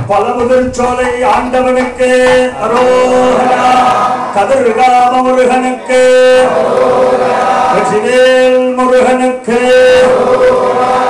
பலமுதிர் சோலை ஆண்டவனுக்கு அரோகரா கதிர்காம முருகனுக்கு வெற்றிவேல் முருகனுக்கு